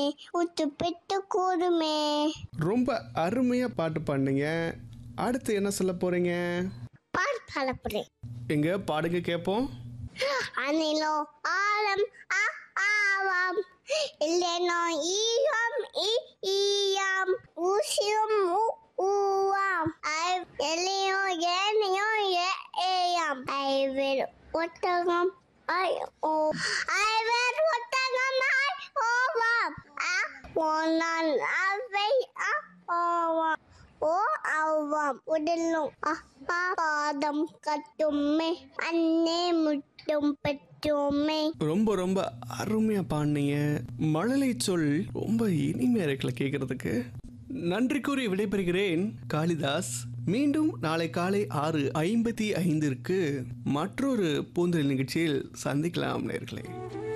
உத்து பெட்டு கூடுமே ரொம்ப அருமையா பாட்டு பாடுனீங்க அடுத்து என்ன சொல்ல போறீங்க பால் பலப்புறேன் எங்க பாடுங்க கேட்போம் அணிலோ ஆழம் ஆ ஆவாம் இல்லைனோ ஈயம் ஈ ஈயாம் ஊசியும் ஊ ஊவாம் ஐ எலியோ ஏனையோ ஏ ஏயாம் ஐ வேறு ஒட்டகம் ஐ ஓ ஐ வேறு ஒட்டகம் ஐ ஓவாம் ஆ ஒன்னான் அவை ஆ ஓவாம் ஓ ஆவாம் உடலும் அப்பா பாதம் கட்டுமே அன்னே முட்டும் பெற்றுமே ரொம்ப ரொம்ப அருமையா பாடுனீங்க மழலை சொல் ரொம்ப இனிமையா இருக்குல்ல கேட்கறதுக்கு நன்றி கூறி விடைபெறுகிறேன் காளிதாஸ் மீண்டும் நாளை காலை ஆறு ஐம்பத்தி ஐந்திற்கு மற்றொரு பூந்தொழில் நிகழ்ச்சியில் சந்திக்கலாம் நேர்களே